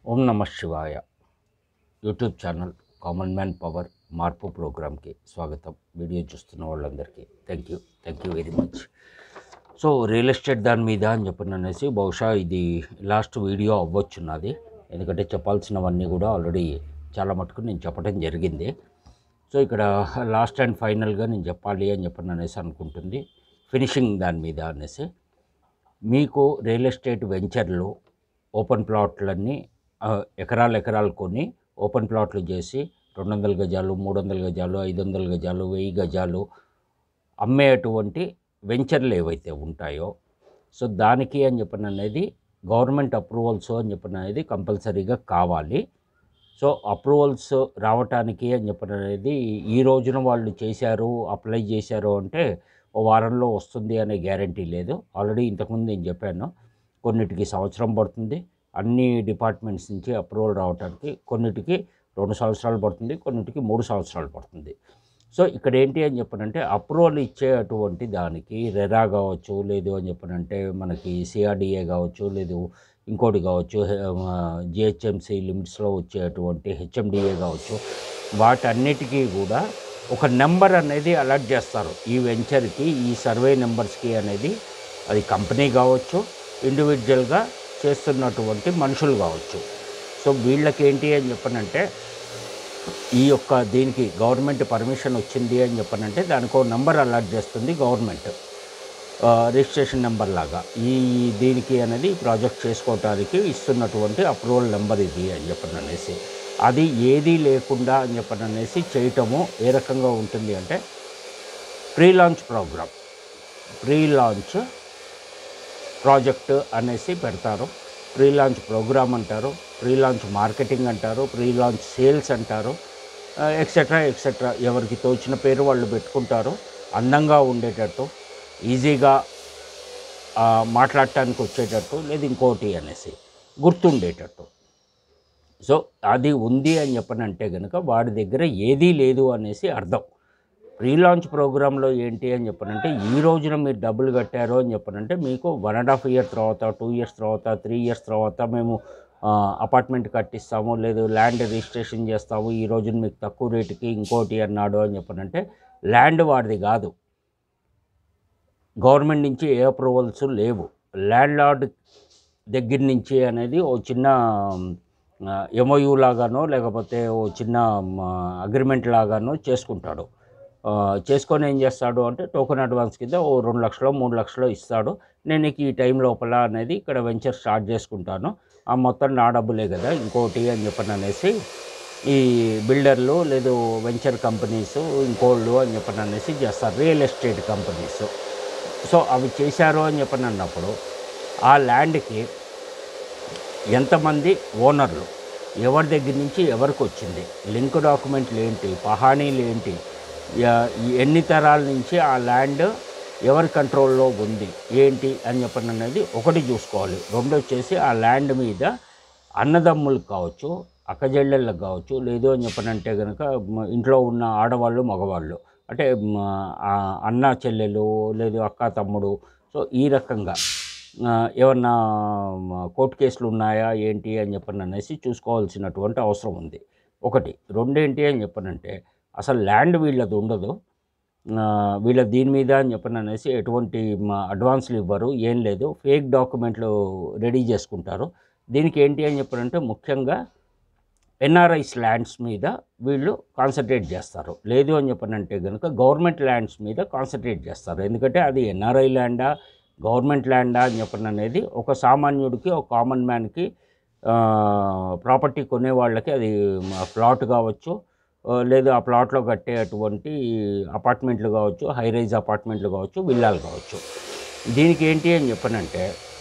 ఓం నమ శివాయ YouTube channel common man power మార్పు ప్రోగ్రామ్కి స్వాగతం వీడియో చూస్తున్న వాళ్ళందరికీ thank you thank you very much so real estate దాని మీద అని చెప్పిన అనేసి బహుశా ఇది లాస్ట్ వీడియో అవ్వచ్చు నాది ఎందుకంటే చెప్పాల్సినవన్నీ కూడా ఆల్రెడీ చాలా మటుకు నేను చెప్పడం జరిగింది సో ఇక్కడ లాస్ట్ అండ్ ఫైనల్గా నేను చెప్పాలి అని చెప్పిన అనేసి అనుకుంటుంది ఫినిషింగ్ దాని మీద అనేసి మీకు రియల్ ఎస్టేట్ వెంచర్లు ఓపెన్ ప్లాట్లన్నీ ఆ, ఎకరాలు ఎకరాలు కొని ఓపెన్ ప్లాట్లు చేసి రెండు వందల గజాలు మూడు వందల గజాలు ఐదు వందల గజాలు వెయ్యి గజాలు అమ్మేటువంటి వెంచర్లు ఏవైతే ఉంటాయో సో దానికి అని చెప్పిన అనేది గవర్నమెంట్ అప్రూవల్స్ అని చెప్పిన అనేది కంపల్సరీగా కావాలి సో అప్రూవల్స్ రావటానికి అని చెప్పిన అనేది ఈ రోజున వాళ్ళు చేశారు అప్లై చేశారు అంటే ఓ వారంలో వస్తుంది అనే గ్యారంటీ లేదు ఆల్రెడీ ఇంతకుముందు నేను చెప్పాను కొన్నిటికి సంవత్సరం పడుతుంది అన్ని డిపార్ట్మెంట్స్ నుంచి అప్రూవల్ రావడానికి కొన్నిటికి రెండు సంవత్సరాలు పడుతుంది కొన్నిటికి మూడు సంవత్సరాలు పడుతుంది సో ఇక్కడ ఏంటి అని చెప్పనంటే అప్రూవల్ ఇచ్చే అటువంటి దానికి రెరా కావచ్చు లేదు అని చెప్పనంటే మనకి సిఆర్డిఏ కావచ్చు లేదు ఇంకోటి కావచ్చు జిహెచ్ఎంసి లిమిట్స్లో వచ్చేటువంటి హెచ్ఎండిఏ కావచ్చు వాటన్నిటికీ కూడా ఒక నెంబర్ అనేది అలర్ట్ చేస్తారు ఈ వెంచర్కి ఈ సర్వే నెంబర్స్కి అనేది అది కంపెనీ కావచ్చు ఇండివిజువల్గా చేస్తున్నటువంటి మనుషులు కావచ్చు సో వీళ్ళకి ఏంటి అని చెప్పనంటే ఈ యొక్క దీనికి గవర్నమెంట్ పర్మిషన్ వచ్చింది అని చెప్పనంటే దానికి ఒక నెంబర్ అలర్ట్ చేస్తుంది గవర్నమెంట్ ఆ, రిజిస్ట్రేషన్ నెంబర్ లాగా ఈ దీనికి అనేది ప్రాజెక్ట్ చేసుకోవటానికి ఇస్తున్నటువంటి అప్రూవల్ నెంబర్ ఇది అని చెప్పని అనేసి అది ఏదీ లేకుండా అని చెప్పని అనేసి చేయటము ఏ రకంగా ఉంటుంది అంటే pre launch program pre launch project అనేసి పెడతారు ప్రీ లాంచ్ ప్రోగ్రామ్ అంటారు ప్రీ లాంచ్ మార్కెటింగ్ అంటారు ప్రీ లాంచ్ సేల్స్ అంటారు ఎక్సెట్రా ఎక్సెట్రా ఎవరికి తోచిన పేరు వాళ్ళు పెట్టుకుంటారు అందంగా ఉండేటట్టు ఈజీగా ఆ, మాట్లాడటానికి వచ్చేటట్టు లేదు ఇంకోటి అనేసి గుర్తుండేటట్టు సో అది ఉంది అని చెప్పనంటే కనుక వాడి దగ్గర ఏదీ లేదు అనేసి అర్థం ప్రీ లాంచ్ ప్రోగ్రాంలో ఏంటి అని చెప్పనంటే ఈ రోజున మీరు డబ్బులు కట్టారు అని చెప్పనంటే మీకు వన్ అండ్ హాఫ్ ఇయర్ తర్వాత టూ ఇయర్స్ తర్వాత త్రీ ఇయర్స్ తర్వాత మేము అపార్ట్మెంట్ కట్టిస్తాము లేదు ల్యాండ్ రిజిస్ట్రేషన్ చేస్తాము ఈ రోజున మీకు తక్కువ రేటుకి ఇంకోటి అన్నాడు అని చెప్పనంటే ల్యాండ్ వాడిది కాదు గవర్నమెంట్ నుంచి ఏ అప్రూవల్స్ లేవు ల్యాండ్ లార్డ్ దగ్గర నుంచి అనేది ఓ చిన్న ఎంఓయూ లాగానో లేకపోతే ఓ చిన్న అగ్రిమెంట్ లాగానో చేసుకుంటాడు ఆ, చేసుకొని ఏం చేస్తాడు అంటే టోకెన్ అడ్వాన్స్ కింద ఓ రెండు లక్షలు మూడు లక్షలు ఇస్తాడు నేను నీకు ఈ టైం లోపల అనేది ఇక్కడ వెంచర్ స్టార్ట్ చేసుకుంటాను ఆ మొత్తం నా డబ్బులే కదా ఇంకోటి అని చెప్పని అనేసి ఈ బిల్డర్లు లేదు వెంచర్ కంపెనీస్ ఇంకోళ్ళు అని చెప్పని అనేసి చేస్తారు రియల్ ఎస్టేట్ కంపెనీస్ సో అవి చేశారు అని చెప్పని అన్నప్పుడు ఆ ల్యాండ్కి ఎంతమంది ఓనర్లు ఎవరి దగ్గర నుంచి ఎవరికి వచ్చింది లింక్ డాక్యుమెంట్లు ఏంటి పహానీలు ఏంటి యా- ఎన్ని తరాల నుంచి ఆ ల్యాండ్ ఎవరి కంట్రోల్లో ఉంది ఏంటి అని చెప్పని అనేది ఒకటి చూసుకోవాలి రెండు వచ్చేసి ఆ ల్యాండ్ మీద అన్నదమ్ములకు కావచ్చు అక్కజెళ్ళళ్ళకి కావచ్చు లేదు అని చెప్పనంటే కనుక మ- ఇంట్లో ఉన్న ఆడవాళ్ళు మగవాళ్ళు అంటే మ, ఆ అన్న చెల్లెలు లేదు అక్క తమ్ముడు సో ఈ రకంగా ఆ, ఏమన్నా మ, కోర్టు కేసులు ఉన్నాయా ఏంటి అని చెప్పని అనేసి చూసుకోవాల్సినటువంటి అవసరం ఉంది ఒకటి రెండేంటి అని చెప్పనంటే అసలు ల్యాండ్ వీళ్ళది ఉండదు ఆ, వీళ్ళ దీని మీద అని చెప్పని అనేసి ఎటువంటి మ, అడ్వాన్స్లు ఇవ్వరు ఏం లేదు ఫేక్ డాక్యుమెంట్లు రెడీ చేసుకుంటారు దీనికి ఏంటి అని చెప్పనంటే ముఖ్యంగా ఎన్ఆర్ఐస్ ల్యాండ్స్ మీద వీళ్ళు కాన్సన్ట్రేట్ చేస్తారు లేదు అని చెప్పనంటే కనుక గవర్నమెంట్ ల్యాండ్స్ మీద కాన్సన్ట్రేట్ చేస్తారు ఎందుకంటే అది ఎన్ఆర్ఐ ల్యాండా గవర్నమెంట్ ల్యాండా అని చెప్పని అనేది ఒక సామాన్యుడికి ఒక కామన్ మ్యాన్కి ప్రాపర్టీ కొనే వాళ్ళకి అది ప్లాట్ కావచ్చు ఆ, లేదు ఆ ప్లాట్లో కట్టేటువంటి అపార్ట్మెంట్లు కావచ్చు హై రైజ్ అపార్ట్మెంట్లు కావచ్చు విల్లాలు కావచ్చు దీనికి ఏంటి అని చెప్పనంటే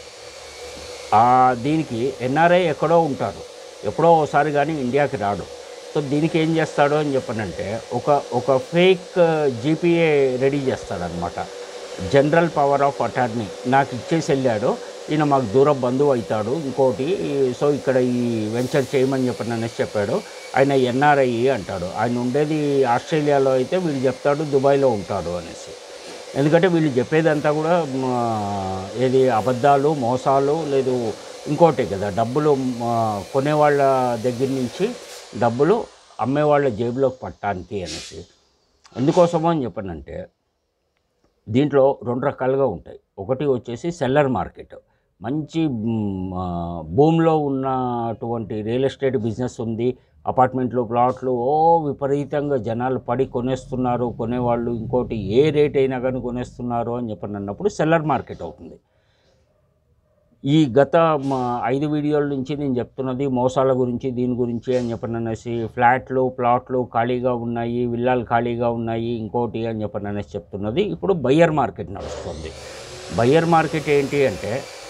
ఆ దీనికి ఎన్ఆర్ఐ ఎక్కడో ఉంటాడు ఎప్పుడో ఒకసారి కానీ ఇండియాకి రాడు సో దీనికి ఏం చేస్తాడు అని చెప్పనంటే ఒక ఒక ఫేక్ జీపీఏ రెడీ చేస్తాడనమాట జనరల్ పవర్ ఆఫ్ అటార్నీ నాకు ఇచ్చేసి వెళ్ళాడు ఈయన మాకు దూర బంధువు అవుతాడు ఇంకోటి సో ఇక్కడ ఈ వెంచర్ చేయమని చెప్పని అనేసి చెప్పాడు ఆయన ఎన్ఆర్ఐ అంటాడు ఆయన ఉండేది ఆస్ట్రేలియాలో అయితే వీళ్ళు చెప్తాడు దుబాయ్లో ఉంటాడు అనేసి ఎందుకంటే వీళ్ళు చెప్పేదంతా కూడా మ, ఏది అబద్ధాలు మోసాలు లేదు ఇంకోటే కదా డబ్బులు ఆ, కొనేవాళ్ళ దగ్గర నుంచి డబ్బులు అమ్మేవాళ్ళ జేబులోకి పట్టడానికి అనేసి ఎందుకోసమో అని చెప్పనంటే దీంట్లో రెండు రకాలుగా ఉంటాయి ఒకటి వచ్చేసి సెల్లర్ మార్కెట్ మంచి మ్, ఆ, భూమిలో ఉన్నటువంటి రియల్ ఎస్టేట్ బిజినెస్ ఉంది అపార్ట్మెంట్లు ప్లాట్లు ఓ విపరీతంగా జనాలు పడి కొనేస్తున్నారు కొనేవాళ్ళు ఇంకోటి ఏ రేట్ అయినా కానీ కొనేస్తున్నారు అని చెప్పని అన్నప్పుడు సెల్లర్ మార్కెట్ అవుతుంది ఈ గత మా ఐదు వీడియోల నుంచి నేను చెప్తున్నది మోసాల గురించి దీని గురించి అని చెప్పని అనేసి ఫ్లాట్లు ప్లాట్లు ఖాళీగా ఉన్నాయి విల్లాలు ఖాళీగా ఉన్నాయి ఇంకోటి అని చెప్పని అనేసి చెప్తున్నది ఇప్పుడు బయ్యర్ మార్కెట్ నడుస్తుంది బయ్యర్ మార్కెట్ ఏంటి అంటే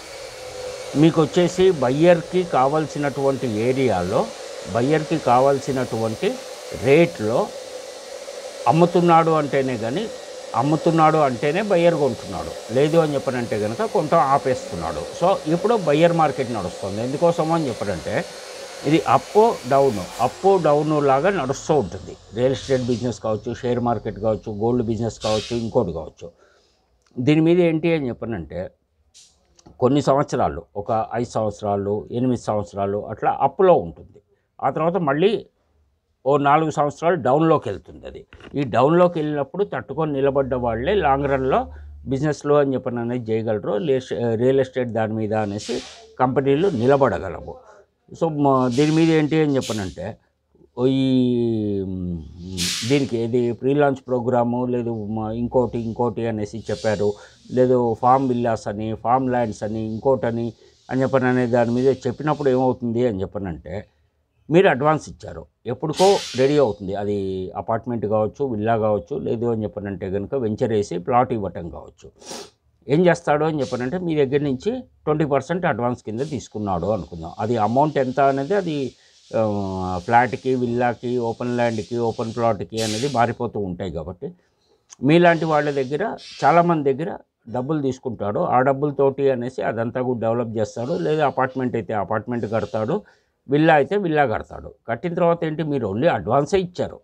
మీకు వచ్చేసి బయ్యర్కి కావాల్సినటువంటి ఏరియాలో బయ్యర్కి కావాల్సినటువంటి రేట్లో అమ్ముతున్నాడు అంటేనే కానీ అమ్ముతున్నాడు అంటేనే బయ్యర్ కొంటున్నాడు లేదు అని చెప్పనంటే కనుక కొంత ఆపేస్తున్నాడు సో ఇప్పుడు బయ్యర్ మార్కెట్ నడుస్తుంది ఎందుకోసం అని చెప్పనంటే ఇది అప్ డౌన్ అప్ డౌన్ లాగా నడుస్తూ ఉంటుంది రియల్ ఎస్టేట్ బిజినెస్ కావచ్చు షేర్ మార్కెట్ కావచ్చు గోల్డ్ బిజినెస్ కావచ్చు ఇంకోటి కావచ్చు దీని మీద ఏంటి అని చెప్పనంటే కొన్ని సంవత్సరాలు ఒక ఐదు సంవత్సరాలు ఎనిమిది సంవత్సరాలు అట్లా అప్పులో ఉంటుంది ఆ తర్వాత మళ్ళీ ఓ నాలుగు సంవత్సరాలు డౌన్లోకి వెళ్తుంది అది ఈ డౌన్లోకి వెళ్ళినప్పుడు తట్టుకొని నిలబడ్డ వాళ్ళే లాంగ్ రన్లో బిజినెస్లో అని చెప్పని అనేది చేయగలరు లేస్- రియల్ ఎస్టేట్ దాని మీద అనేసి కంపెనీలు నిలబడగలవు సో మ- దీని మీద ఏంటి అని చెప్పనంటే ఈ మ్, దీనికి ఏది ప్రీ లాంచ్ ప్రోగ్రాము లేదు మ- ఇంకోటి ఇంకోటి అనేసి చెప్పారు లేదు ఫామ్ విల్లాస్ అని ఫామ్ ల్యాండ్స్ అని ఇంకోటని అని చెప్పని అనే దాని మీద చెప్పినప్పుడు ఏమవుతుంది అని చెప్పనంటే మీరు అడ్వాన్స్ ఇచ్చారు ఎప్పటికో రెడీ అవుతుంది అది అపార్ట్మెంట్ కావచ్చు విల్లా కావచ్చు లేదు అని చెప్పనంటే కనుక వెంచర్ వేసి ప్లాట్ ఇవ్వటం కావచ్చు ఏం చేస్తాడు అని చెప్పనంటే మీ దగ్గర నుంచి ట్వంటీ పర్సెంట్ అడ్వాన్స్ కింద తీసుకున్నాడు అనుకుందాం అది అమౌంట్ ఎంత అనేది అది ఆ, ఫ్లాట్కి విల్లాకి ఓపెన్ ల్యాండ్కి ఓపెన్ ప్లాట్కి అనేది మారిపోతూ ఉంటాయి కాబట్టి మీలాంటి వాళ్ళ దగ్గర చాలామంది దగ్గర డబ్బులు తీసుకుంటాడు ఆ డబ్బులతోటి అనేసి అదంతా కూడా డెవలప్ చేస్తాడు లేదా అపార్ట్మెంట్ అయితే అపార్ట్మెంట్ కడతాడు విల్లా అయితే విల్లా కడతాడు కట్టిన తర్వాత ఏంటి మీరు ఓన్లీ అడ్వాన్సే ఇచ్చారు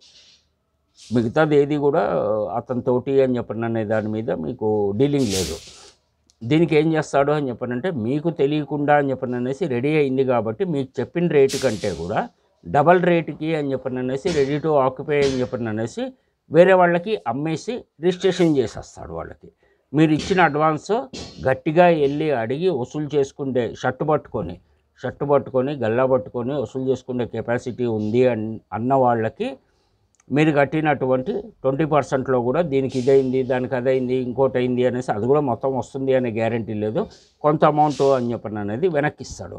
మిగతాది ఏది కూడా అతనితోటి అని చెప్పిన అనే దాని మీద మీకు డీలింగ్ లేదు దీనికి ఏం చేస్తాడు అని చెప్పనంటే మీకు తెలియకుండా అని చెప్పని అనేసి రెడీ అయింది కాబట్టి మీకు చెప్పిన రేటు కంటే కూడా డబల్ రేటుకి అని చెప్పని అనేసి రెడీ టు ఆక్యుపై అని చెప్పని అనేసి వేరే వాళ్ళకి అమ్మేసి రిజిస్ట్రేషన్ చేసేస్తాడు వాళ్ళకి మీరు ఇచ్చిన అడ్వాన్స్ గట్టిగా వెళ్ళి అడిగి వసూలు చేసుకుంటే షర్టు పట్టుకొని షర్టు పట్టుకొని గల్లా పట్టుకొని వసూలు చేసుకునే కెపాసిటీ ఉంది అన్ అన్న వాళ్ళకి మీరు కట్టినటువంటి ట్వంటీ పర్సెంట్లో కూడా దీనికి ఇదైంది దానికి అదైంది ఇంకోటి అయింది అనేసి అది కూడా మొత్తం వస్తుంది అనే గ్యారంటీ లేదు కొంత అమౌంట్ అని చెప్పని అనేది వెనక్కి ఇస్తాడు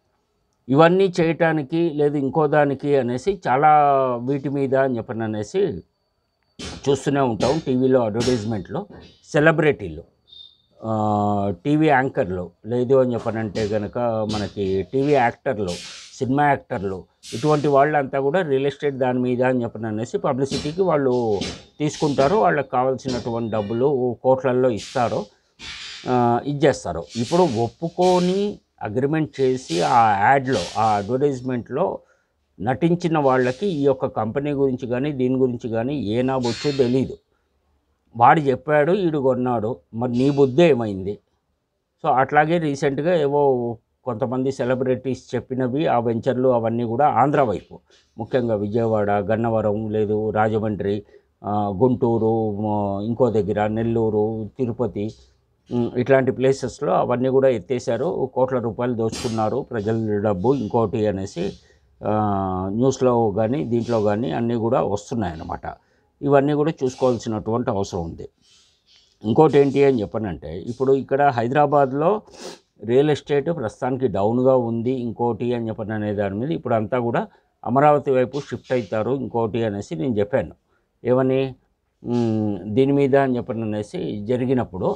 ఇవన్నీ చేయటానికి లేదు ఇంకో దానికి అనేసి చాలా వీటి మీద అని చెప్పని అనేసి చూస్తూనే ఉంటాం టీవీలో అడ్వర్టైజ్మెంట్లో సెలబ్రిటీలు ఆ, టీవీ యాంకర్లు లేదు అని చెప్పనంటే కనుక మనకి టీవీ యాక్టర్లు సినిమా యాక్టర్లు ఇటువంటి వాళ్ళంతా కూడా రియల్ ఎస్టేట్ దాని మీద అని చెప్పని అనేసి పబ్లిసిటీకి వాళ్ళు తీసుకుంటారు వాళ్ళకి కావాల్సినటువంటి డబ్బులు కోట్లల్లో ఇస్తారు ఆ, ఇచ్చేస్తారు ఇప్పుడు ఒప్పుకొని అగ్రిమెంట్ చేసి ఆ యాడ్లో ఆ అడ్వర్టైజ్మెంట్లో నటించిన వాళ్ళకి ఈ యొక్క కంపెనీ గురించి కానీ దీని గురించి కానీ ఏ నా బొచ్చు తెలీదు వాడు చెప్పాడు ఈడు కొన్నాడు మరి నీ బుద్ధి ఏమైంది సో అట్లాగే రీసెంట్గా ఏవో కొంతమంది సెలబ్రిటీస్ చెప్పినవి ఆ వెంచర్లు అవన్నీ కూడా ఆంధ్ర వైపు ముఖ్యంగా విజయవాడ గన్నవరం లేదు రాజమండ్రి ఆ, గుంటూరు మ, ఇంకో దగ్గర నెల్లూరు తిరుపతి ఉమ్, ఇట్లాంటి ప్లేసెస్లో అవన్నీ కూడా ఎత్తేసారు కోట్ల రూపాయలు దోచుకున్నారు ప్రజల డబ్బు ఇంకోటి అనేసి ఆ, న్యూస్లో కానీ దీంట్లో కానీ అన్నీ కూడా వస్తున్నాయన్నమాట ఇవన్నీ కూడా చూసుకోవాల్సినటువంటి అవసరం ఉంది ఇంకోటి ఏంటి అని చెప్పనంటే ఇప్పుడు ఇక్కడ హైదరాబాద్లో రియల్ ఎస్టేట్ ప్రస్తుతానికి డౌన్గా ఉంది ఇంకోటి అని చెప్పని అనే దాని మీద ఇప్పుడు అంతా కూడా అమరావతి వైపు షిఫ్ట్ అవుతారు ఇంకోటి అనేసి నేను చెప్పాను ఏమని మ్, దీని మీద అని చెప్పని అనేసి జరిగినప్పుడు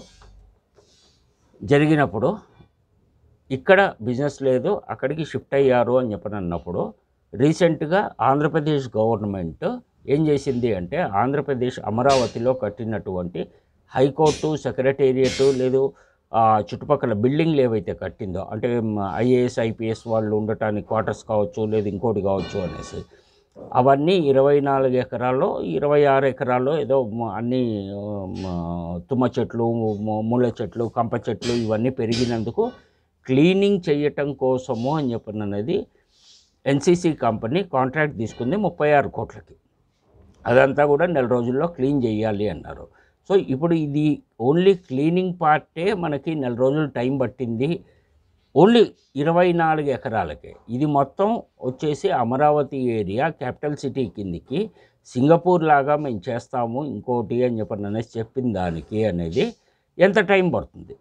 జరిగినప్పుడు ఇక్కడ బిజినెస్ లేదు అక్కడికి షిఫ్ట్ అయ్యారు అని చెప్పని అన్నప్పుడు రీసెంట్గా ఆంధ్రప్రదేశ్ గవర్నమెంట్ ఏం చేసింది అంటే ఆంధ్రప్రదేశ్ అమరావతిలో కట్టినటువంటి హైకోర్టు సెక్రటేరియట్ లేదు ఆ చుట్టుపక్కల బిల్డింగ్లు ఏవైతే కట్టిందో అంటే ఐఏఎస్ ఐపీఎస్ వాళ్ళు ఉండటానికి క్వార్టర్స్ కావచ్చు లేదు ఇంకోటి కావచ్చు అనేసి అవన్నీ ఇరవై నాలుగు ఎకరాల్లో ఇరవై ఆరు ఎకరాల్లో ఏదో మ- అన్ని ఆ, మ- తుమ్మ చెట్లు ము- ముళ్ళ చెట్లు కంప చెట్లు ఇవన్నీ పెరిగినందుకు క్లీనింగ్ చేయటం కోసము అని చెప్పిన అనేది ఎన్సీసీ కంపెనీ కాంట్రాక్ట్ తీసుకుంది ముప్పై ఆరు కోట్లకి అదంతా కూడా నెల రోజుల్లో క్లీన్ చేయాలి అన్నారు సో ఇప్పుడు ఇది ఓన్లీ క్లీనింగ్ పార్టే మనకి నెల రోజులు టైం పట్టింది ఓన్లీ ఇరవై నాలుగు ఎకరాలకే ఇది మొత్తం వచ్చేసి అమరావతి ఏరియా క్యాపిటల్ సిటీ కిందికి సింగపూర్ లాగా మేము చేస్తాము ఇంకోటి అని చెప్పని అనేసి చెప్పిన దానికి అనేది ఎంత టైం పడుతుంది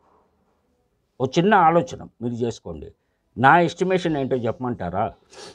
ఓ చిన్న ఆలోచన మీరు చేసుకోండి నా ఎస్టిమేషన్ ఏంటో చెప్పమంటారా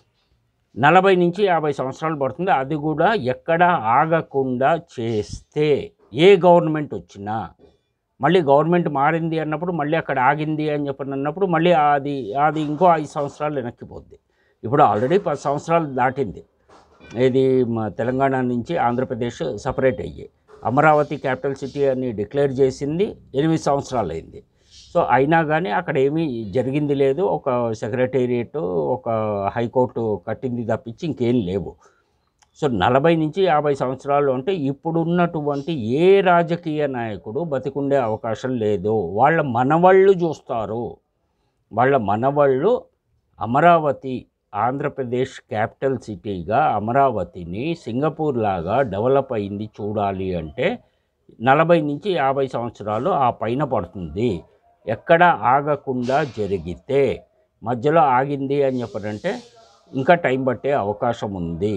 నలభై నుంచి యాభై సంవత్సరాలు పడుతుంది అది కూడా ఎక్కడ ఆగకుండా చేస్తే ఏ గవర్నమెంట్ వచ్చినా మళ్ళీ గవర్నమెంట్ మారింది అన్నప్పుడు మళ్ళీ అక్కడ ఆగింది అని చెప్పని అన్నప్పుడు మళ్ళీ అది అది ఇంకో ఐదు సంవత్సరాలు వెనక్కిపోద్ది ఇప్పుడు ఆల్రెడీ పది సంవత్సరాలు దాటింది ఇది మా తెలంగాణ నుంచి ఆంధ్రప్రదేశ్ సపరేట్ అయ్యి అమరావతి క్యాపిటల్ సిటీ అని డిక్లేర్ చేసింది ఎనిమిది సంవత్సరాలు అయింది సో అయినా కానీ అక్కడ ఏమీ జరిగింది లేదు ఒక సెక్రటేరియట్ ఒక హైకోర్టు కట్టింది తప్పించి ఇంకేం లేవు సో నలభై నుంచి యాభై సంవత్సరాలు అంటే ఇప్పుడున్నటువంటి ఏ రాజకీయ నాయకుడు బతికుండే అవకాశం లేదు వాళ్ళ మనవాళ్ళు చూస్తారు వాళ్ళ మనవాళ్ళు అమరావతి ఆంధ్రప్రదేశ్ క్యాపిటల్ సిటీగా అమరావతిని సింగపూర్ లాగా డెవలప్ అయింది చూడాలి అంటే నలభై నుంచి యాభై సంవత్సరాలు ఆ పైన పడుతుంది ఎక్కడ ఆగకుండా జరిగితే మధ్యలో ఆగింది అని చెప్పడంటే ఇంకా టైం పట్టే అవకాశం ఉంది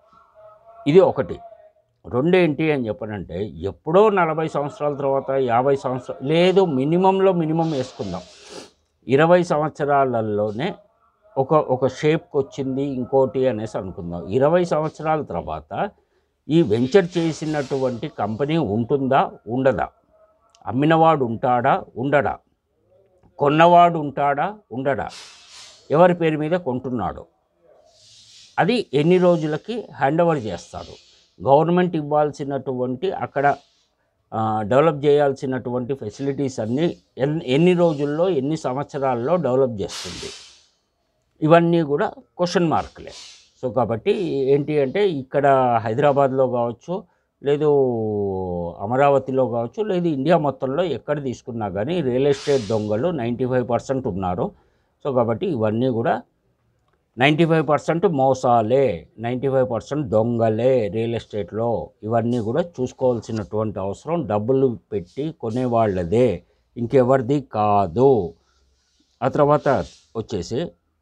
ఇది ఒకటి రెండేంటి అని చెప్పనంటే ఎప్పుడో నలభై సంవత్సరాల తర్వాత యాభై సంవత్సరాలు లేదు మినిమంలో మినిమం వేసుకుందాం ఇరవై సంవత్సరాలలోనే ఒక ఒక షేప్కి వచ్చింది ఇంకోటి అనేసి అనుకుందాం ఇరవై సంవత్సరాల తర్వాత ఈ వెంచర్ చేసినటువంటి కంపెనీ ఉంటుందా ఉండదా అమ్మినవాడు ఉంటాడా ఉండడా కొన్నవాడు ఉంటాడా ఉండడా ఎవరి పేరు మీద కొంటున్నాడు అది ఎన్ని రోజులకి హ్యాండ్ ఓవర్ చేస్తాడు గవర్నమెంట్ ఇవ్వాల్సినటువంటి అక్కడ ఆ, డెవలప్ చేయాల్సినటువంటి ఫెసిలిటీస్ అన్నీ ఎన్ ఎన్ని రోజుల్లో ఎన్ని సంవత్సరాల్లో డెవలప్ చేస్తుంది ఇవన్నీ కూడా క్వశ్చన్ మార్కులే సో కాబట్టి ఏంటి అంటే ఇక్కడ హైదరాబాద్లో కావచ్చు లేదు అమరావతిలో కావచ్చు లేదు ఇండియా మొత్తంలో ఎక్కడ తీసుకున్నా కానీ రియల్ ఎస్టేట్ దొంగలు నైంటీ ఫైవ్ పర్సెంట్ ఉన్నారు సో కాబట్టి ఇవన్నీ కూడా నైంటీ ఫైవ్ పర్సెంట్ మోసాలే నైంటీ ఫైవ్ పర్సెంట్ దొంగలే రియల్ ఎస్టేట్లో ఇవన్నీ కూడా చూసుకోవాల్సినటువంటి అవసరం డబ్బులు పెట్టి కొనేవాళ్ళదే ఇంకెవరిది కాదు ఆ తర్వాత వచ్చేసి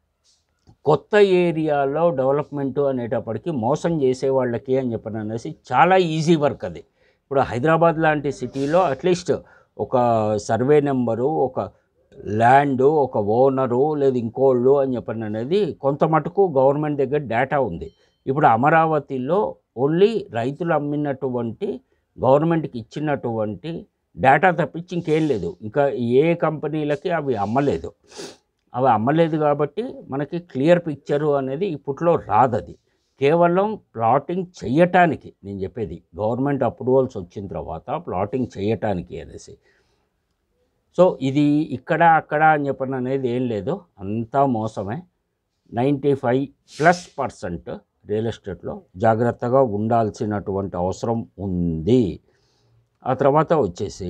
కొత్త ఏరియాలో డెవలప్మెంట్ అనేటప్పటికి మోసం చేసే వాళ్ళకి అని చెప్పని అనేసి చాలా ఈజీ వర్క్ అది ఇప్పుడు హైదరాబాద్ లాంటి సిటీలో అట్లీస్ట్ ఒక సర్వే నెంబరు ఒక ల్యాండ్ ఒక ఓనరు లేదు ఇంకోళ్ళు అని చెప్పని అనేది కొంత మటుకు గవర్నమెంట్ దగ్గర డేటా ఉంది ఇప్పుడు అమరావతిలో ఓన్లీ రైతులు అమ్మినటువంటి గవర్నమెంట్కి ఇచ్చినటువంటి డేటా తప్పించి ఇంకేం లేదు ఇంకా ఏ కంపెనీలకి అవి అమ్మలేదు అవి అమ్మలేదు కాబట్టి మనకి క్లియర్ పిక్చరు అనేది ఇప్పట్లో రాదది కేవలం ప్లాటింగ్ చెయ్యటానికి నేను చెప్పేది గవర్నమెంట్ అప్రూవల్స్ వచ్చిన తర్వాత ప్లాటింగ్ చేయటానికి అనేసి సో ఇది ఇక్కడ అక్కడ అని చెప్పని అనేది ఏం లేదు అంతా మోసమే ninety five plus percent real ఎస్టేట్లో జాగ్రత్తగా ఉండాల్సినటువంటి అవసరం ఉంది ఆ తర్వాత వచ్చేసి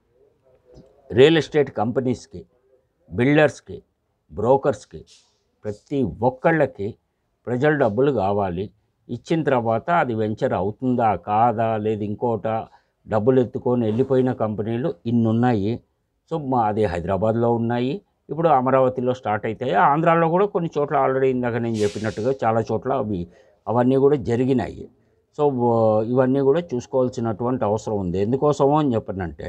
రియల్ ఎస్టేట్ కంపెనీస్కి బిల్డర్స్కి బ్రోకర్స్కి ప్రతి ఒక్కళ్ళకి ప్రజల డబ్బులు కావాలి ఇచ్చిన తర్వాత అది వెంచర్ అవుతుందా కాదా లేదు ఇంకోట డబ్బులు ఎత్తుకొని వెళ్ళిపోయిన కంపెనీలు ఇన్ని ఉన్నాయి సో మా అది హైదరాబాద్లో ఉన్నాయి ఇప్పుడు అమరావతిలో స్టార్ట్ అవుతాయి ఆంధ్రాలో కూడా కొన్ని చోట్ల ఆల్రెడీ ఇందాక నేను చెప్పినట్టుగా చాలా చోట్ల అవి అవన్నీ కూడా జరిగినాయి సో వ- ఇవన్నీ కూడా చూసుకోవాల్సినటువంటి అవసరం ఉంది ఎందుకోసమో అని చెప్పనంటే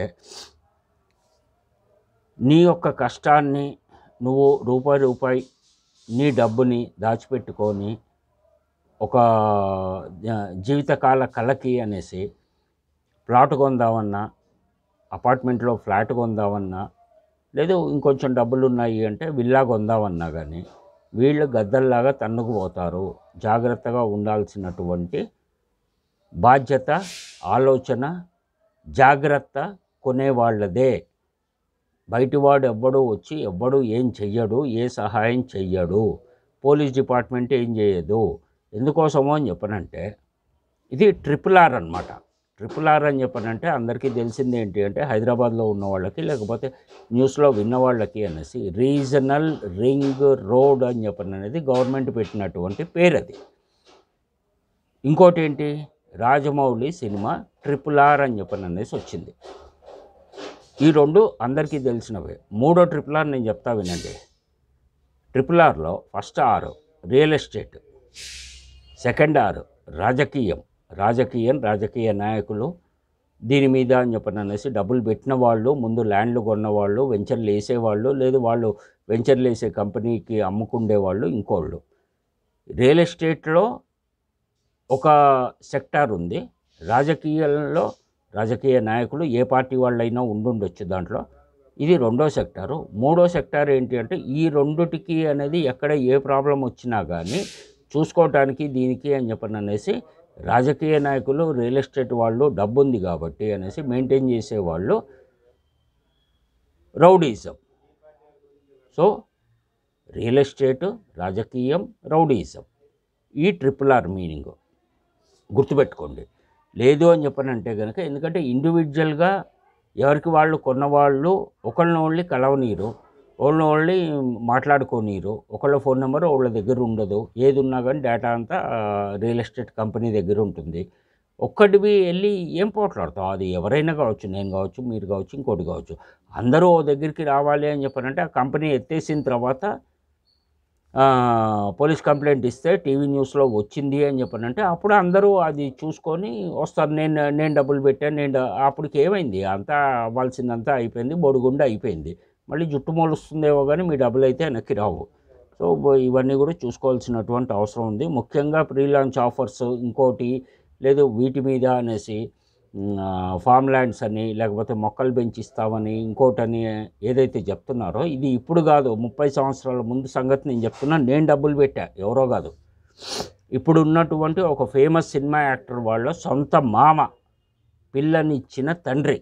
నీ యొక్క కష్టాన్ని నువ్వు రూపాయి రూపాయి నీ డబ్బుని దాచిపెట్టుకొని ఒక ఆ, జీవితకాల కళకి అనేసి ప్లాట్ కొందామన్నా అపార్ట్మెంట్లో ఫ్లాట్ కొందామన్నా లేదు ఇంకొంచెం డబ్బులు ఉన్నాయి అంటే విల్లా కొందామన్నా కానీ వీళ్ళు గద్దల్లాగా తన్నుకుపోతారు జాగ్రత్తగా ఉండాల్సినటువంటి బాధ్యత ఆలోచన జాగ్రత్త కొనేవాళ్ళదే బయటివాడు ఎవ్వడు వచ్చి ఎవ్వడు ఏం చెయ్యడు ఏ సహాయం చెయ్యడు పోలీస్ డిపార్ట్మెంట్ ఏం చేయదు ఎందుకోసమో అని చెప్పనంటే ఇది ట్రిపుల్ ఆర్ అనమాట ట్రిపుల్ ఆర్ అని చెప్పనంటే అందరికీ తెలిసింది ఏంటి అంటే హైదరాబాద్లో ఉన్న వాళ్ళకి లేకపోతే న్యూస్లో విన్న వాళ్ళకి అనేసి రీజనల్ రింగ్ రోడ్ అని చెప్పని అనేది గవర్నమెంట్ పెట్టినటువంటి పేరు అది ఇంకోటి ఏంటి రాజమౌళి సినిమా ట్రిపుల్ ఆర్ అని చెప్పని అనేసి వచ్చింది ఈ రెండు అందరికీ తెలిసినవే మూడో ట్రిపుల్ ఆర్ నేను చెప్తా వినండి ట్రిపుల్ ఆర్లో first R real estate second R రాజకీయం రాజకీయం రాజకీయ నాయకులు దీని మీద అని చెప్పని అనేసి డబ్బులు పెట్టిన వాళ్ళు ముందు ల్యాండ్లు కొన్నవాళ్ళు వెంచర్లు వేసేవాళ్ళు లేదు వాళ్ళు వెంచర్లు వేసే కంపెనీకి అమ్ముకుండే వాళ్ళు ఇంకోళ్ళు రియల్ ఎస్టేట్లో ఒక సెక్టార్ ఉంది రాజకీయాల్లో రాజకీయ నాయకులు ఏ పార్టీ వాళ్ళైనా ఉండుండొచ్చు దాంట్లో ఇది రెండో సెక్టారు మూడో సెక్టార్ ఏంటి అంటే ఈ రెండుటికి అనేది ఎక్కడ ఏ ప్రాబ్లం వచ్చినా కానీ చూసుకోవటానికి దీనికి అని చెప్పని అనేసి రాజకీయ నాయకులు రియల్ ఎస్టేట్ వాళ్ళు డబ్బు ఉంది కాబట్టి అనేసి మెయింటైన్ చేసేవాళ్ళు రౌడీజం సో రియల్ ఎస్టేట్ రాజకీయం రౌడీజం ఈ ట్రిపుల్ ఆర్ మీనింగ్ గుర్తుపెట్టుకోండి లేదు అని చెప్పనంటే కనుక ఎందుకంటే ఇండివిజువల్గా ఎవరికి వాళ్ళు కొన్నవాళ్ళు ఒకళ్ళని ఓన్లీ కలవనీరు వాళ్ళని ఓన్లీ మాట్లాడుకోనీరు ఒకళ్ళ ఫోన్ నెంబర్ వాళ్ళ దగ్గర ఉండదు ఏది ఉన్నా కానీ డేటా అంతా రియల్ ఎస్టేట్ కంపెనీ దగ్గర ఉంటుంది ఒక్కటివి వెళ్ళి ఏం పోట్లాడతావు అది ఎవరైనా కావచ్చు నేను కావచ్చు మీరు కావచ్చు ఇంకోటి కావచ్చు అందరూ ఓ దగ్గరికి రావాలి అని చెప్పారంటే ఆ కంపెనీ ఎత్తేసిన తర్వాత ఆ, పోలీస్ కంప్లైంట్ ఇస్తే టీవీ న్యూస్లో వచ్చింది అని చెప్పనంటే అప్పుడు అందరూ అది చూసుకొని వస్తారు నేను నేను డబ్బులు పెట్టాను నేను డ- అప్పటికి ఏమైంది అంతా అవ్వాల్సిందంతా అయిపోయింది బొడుగుండా అయిపోయింది మళ్ళీ జుట్టు మొలుస్తుందేమో కానీ మీ డబ్బులు అయితే వెనక్కి రావు సో బ- ఇవన్నీ కూడా చూసుకోవాల్సినటువంటి అవసరం ఉంది ముఖ్యంగా ప్రీ లాంచ్ ఆఫర్స్ ఇంకోటి లేదు వీటి మీద అనేసి ఫామ్ ల్యాండ్స్ అని లేకపోతే మొక్కలు పెంచిస్తామని ఇంకోటని ఏదైతే చెప్తున్నారో ఇది ఇప్పుడు కాదు ముప్పై సంవత్సరాల ముందు సంగతి నేను చెప్తున్నా నేను డబ్బులు పెట్టా ఎవరో కాదు ఇప్పుడు ఉన్నటువంటి ఒక ఫేమస్ సినిమా యాక్టర్ వాళ్ళ సొంత మామ పిల్లనిచ్చిన తండ్రి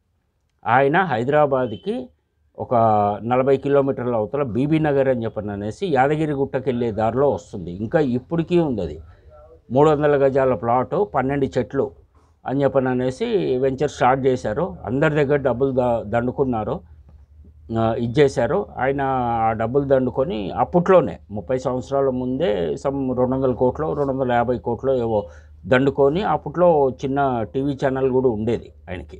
ఆయన హైదరాబాద్కి ఒక నలభై కిలోమీటర్ల అవతల బీబీ నగర్ అని చెప్పని అనేసి యాదగిరి గుట్టకి వెళ్ళే దారిలో వస్తుంది ఇంకా ఇప్పటికీ ఉంది అది మూడు వందల గజాల ప్లాటు పన్నెండు చెట్లు అని చెప్పని అనేసి వెంచర్ స్టార్ట్ చేశారు అందరి దగ్గర డబ్బులు ద దండుకున్నారు ఆ, ఇచ్చేశారు ఆయన ఆ డబ్బులు దండుకొని అప్పట్లోనే ముప్పై సంవత్సరాల ముందే సమ్ రెండు వందల కోట్లు రెండు వందల యాభై కోట్లు ఏవో దండుకొని అప్పట్లో చిన్న టీవీ ఛానల్ కూడా ఉండేది ఆయనకి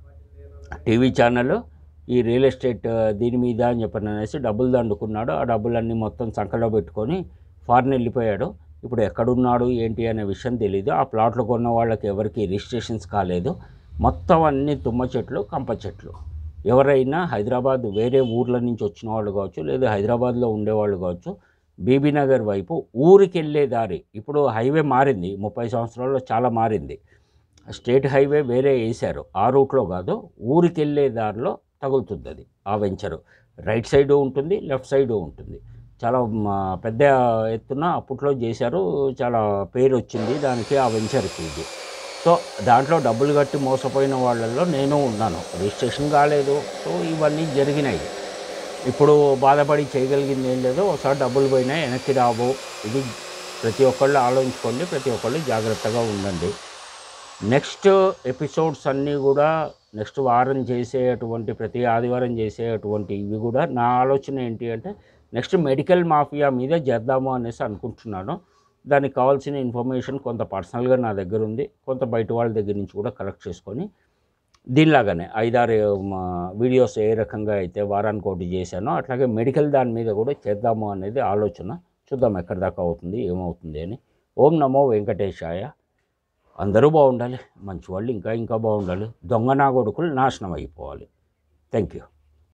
టీవీ ఛానల్ ఈ రియల్ ఎస్టేట్ ఆ, దీని మీద అని చెప్పని అనేసి డబ్బులు దండుకున్నాడు ఆ డబ్బులన్నీ మొత్తం సంకలో పెట్టుకొని ఫారిన్ వెళ్ళిపోయాడు ఇప్పుడు ఎక్కడున్నాడు ఏంటి అనే విషయం తెలియదు ఆ ప్లాట్లు కొన్న వాళ్ళకి ఎవరికి రిజిస్ట్రేషన్స్ కాలేదు మొత్తం అన్ని తుమ్మ చెట్లు కంప చెట్లు ఎవరైనా హైదరాబాద్ వేరే ఊర్ల నుంచి వచ్చిన వాళ్ళు కావచ్చు లేదా హైదరాబాద్లో ఉండేవాళ్ళు కావచ్చు బీబీనగర్ వైపు ఊరికి వెళ్ళే దారి ఇప్పుడు హైవే మారింది ముప్పై సంవత్సరాల్లో చాలా మారింది స్టేట్ హైవే వేరే వేశారు ఆ రూట్లో కాదు ఊరికి వెళ్ళే దారిలో తగులుతుంది అది ఆ వెంచరు రైట్ సైడు ఉంటుంది లెఫ్ట్ సైడు ఉంటుంది చాలా మ, పెద్ద ఎత్తున అప్పట్లో చేశారు చాలా పేరు వచ్చింది దానికి ఆ వెంచర్కి ఇది సో దాంట్లో డబ్బులు కట్టి మోసపోయిన వాళ్ళల్లో నేను ఉన్నాను రిజిస్ట్రేషన్ కాలేదు సో ఇవన్నీ జరిగినాయి ఇప్పుడు బాధపడి చేయగలిగింది ఏం లేదు ఒకసారి డబ్బులు పోయినా వెనక్కి రావు ఇది ప్రతి ఒక్కళ్ళు ఆలోచించుకోండి ప్రతి ఒక్కళ్ళు జాగ్రత్తగా ఉండండి నెక్స్ట్ ఎపిసోడ్స్ అన్నీ కూడా నెక్స్ట్ వారం చేసేటువంటి ప్రతి ఆదివారం చేసేటువంటి ఇవి కూడా నా ఆలోచన ఏంటి అంటే నెక్స్ట్ మెడికల్ మాఫియా మీద చేద్దాము అనేసి అనుకుంటున్నాను దానికి కావాల్సిన ఇన్ఫర్మేషన్ కొంత పర్సనల్గా నా దగ్గర ఉంది కొంత బయట వాళ్ళ దగ్గర నుంచి కూడా కలెక్ట్ చేసుకొని దీనిలాగానే ఐదారు మా వీడియోస్ ఏ రకంగా అయితే వారానికి ఒకటి చేశానో అట్లాగే మెడికల్ దాని మీద కూడా చేద్దాము అనేది ఆలోచన చూద్దాం ఎక్కడి దాకా అవుతుంది ఏమవుతుంది అని ఓం నమో వెంకటేశాయ అందరూ బాగుండాలి మంచి వాళ్ళు ఇంకా ఇంకా బాగుండాలి దొంగ నా కొడుకులు నాశనం అయిపోవాలి థ్యాంక్ యూ